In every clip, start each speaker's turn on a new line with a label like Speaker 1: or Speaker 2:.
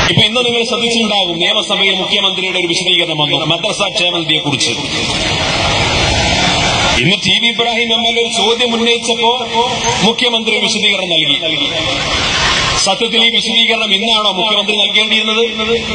Speaker 1: ഇപ്പൊ ഇന്ന് നിങ്ങൾ ശ്രദ്ധിച്ചിട്ടുണ്ടാകും നിയമസഭയിൽ മുഖ്യമന്ത്രിയുടെ ഒരു വിശദീകരണം വന്നു മദ്രസ ക്ഷേമനിധിയെ കുറിച്ച് ഇന്ന് T V Ibrahim M L A ഒരു ചോദ്യം ഉന്നയിച്ചപ്പോ മുഖ്യമന്ത്രി ഒരു വിശദീകരണം നൽകി സത്യത്തിൽ ഈ വിശദീകരണം ഇന്നാണോ മുഖ്യമന്ത്രി നൽകേണ്ടിയിരുന്നത്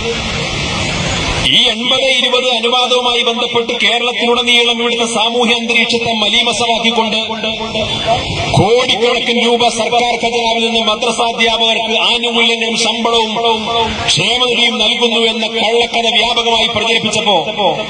Speaker 1: ഈ എൺപത് ഇരുപത് അനുവാദവുമായി ബന്ധപ്പെട്ട് കേരളത്തിലുടനീളം ഇവിടുത്തെ സാമൂഹ്യ അന്തരീക്ഷത്തെ മലീമസമാക്കിക്കൊണ്ട് കോടിക്കണക്കിന് രൂപ സർക്കാർ ഖജനാവിൽ നിന്ന് മദ്രസാധ്യാപകർക്ക് ആനുകൂല്യങ്ങളും ശമ്പളവും ക്ഷേമനിധിയും നൽകുന്നു എന്ന കള്ളക്കഥ വ്യാപകമായി പ്രചരിപ്പിച്ചപ്പോ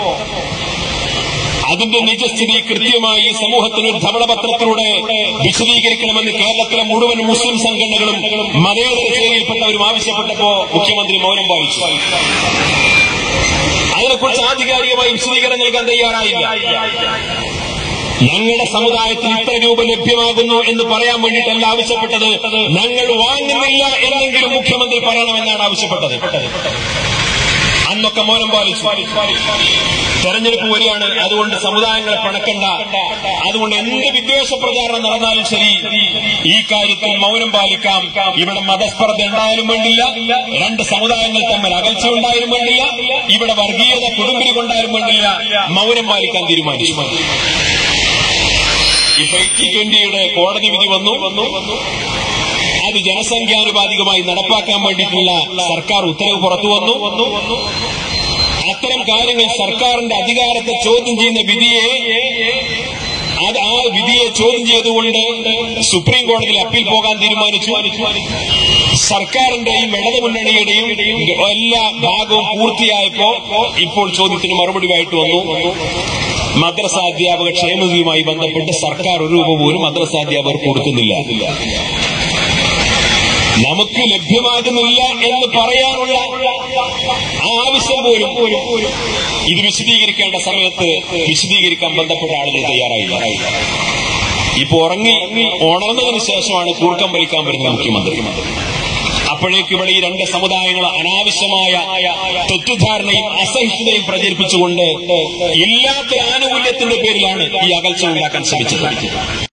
Speaker 1: അതിന്റെ നിജസ്ഥിതി കൃത്യമായി ഈ സമൂഹത്തിന് ഒരു ധവളപത്രത്തിലൂടെ വിശദീകരിക്കണമെന്ന് കേരളത്തിലെ മുഴുവൻ മുസ്ലിം സംഘടനകളും മതേതര ചേരിയിൽപ്പെട്ടവരും ആവശ്യപ്പെട്ടപ്പോ മുഖ്യമന്ത്രി മൗനം പാലിച്ചു അതിനെക്കുറിച്ച് ആധികാരികമായി വിശദീകരണം നൽകാൻ തയ്യാറായില്ല ഞങ്ങളുടെ സമുദായത്തിന് ഇത്ര രൂപ ലഭ്യമാകുന്നു എന്ന് പറയാൻ വേണ്ടിയിട്ടല്ല ആവശ്യപ്പെട്ടത് ഞങ്ങൾ വാങ്ങുന്നില്ല എന്നെങ്കിലും മുഖ്യമന്ത്രി പറയണമെന്നാണ് ആവശ്യപ്പെട്ടത് അന്നൊക്കെ മൗനം പാലിച്ചു തെരഞ്ഞെടുപ്പ് വരികയാണ് അതുകൊണ്ട് സമുദായങ്ങളെ പണക്കണ്ട അതുകൊണ്ട് എന്ത് വിദ്വേഷ പ്രചാരണം നടന്നാലും ശരി ഈ കാര്യത്തിൽ മൗനം പാലിക്കാം ഇവിടെ മതസ്പർദ്ധ ഉണ്ടായാലും വേണ്ടില്ല രണ്ട് സമുദായങ്ങൾ തമ്മിൽ അകൽച്ച ഉണ്ടായാലും വേണ്ടില്ല ഇവിടെ വർഗീയത കൊടുമ്പിരി കൊണ്ടായാലും വേണ്ടില്ല മൗനം പാലിക്കാൻ തീരുമാനിച്ചു ഇപ്പൊ ടി ട്വന്റിയുടെ കോടതി വിധി വന്നു അത് ജനസംഖ്യാനുപാതികമായി നടപ്പാക്കാൻ വേണ്ടിയിട്ടുള്ള സർക്കാർ ഉത്തരവ് പുറത്തു വന്നു അത്തരം കാര്യങ്ങൾ സർക്കാരിന്റെ അധികാരത്തെ ചോദ്യം ചെയ്യുന്ന വിധിയെ അത് ആ വിധിയെ ചോദ്യം ചെയ്തുകൊണ്ട് സുപ്രീം കോടതിയിൽ അപ്പീൽ പോകാൻ തീരുമാനിച്ചു സർക്കാരിന്റെയും ഇടതു മുന്നണിയുടെയും എല്ലാ ഭാഗവും പൂർത്തിയായപ്പോ ഇപ്പോൾ ചോദ്യത്തിന് മറുപടിയായിട്ട് വന്നു മദ്രസ അധ്യാപക ക്ഷേമനിധിയുമായി ബന്ധപ്പെട്ട് സർക്കാർ ഒരു രൂപ പോലും മദ്രസ അധ്യാപകർ കൊടുക്കുന്നില്ല നമുക്ക് ലഭ്യമാകുന്നില്ല എന്ന് പറയാനുള്ള ആ ആവശ്യം പോലും ഇത് വിശദീകരിക്കേണ്ട സമയത്ത് വിശദീകരിക്കാൻ ബന്ധപ്പെട്ട ആളുകൾ തയ്യാറായില്ല ഇപ്പൊ ഉറങ്ങി ഉണർന്നതിന് ശേഷമാണ് കൂർക്കം വലിക്കാൻ വരുന്നത് മുഖ്യമന്ത്രി അപ്പോഴേക്ക് ഇവിടെ ഈ രണ്ട് സമുദായങ്ങൾ അനാവശ്യമായ തെറ്റിദ്ധാരണയും അസഹിഷ്ണുതയും പ്രചരിപ്പിച്ചുകൊണ്ട് ഇല്ലാത്ത ആനുകൂല്യത്തിന്റെ പേരിലാണ് ഈ അകൽച്ച ഉണ്ടാക്കാൻ ശ്രമിച്ചത്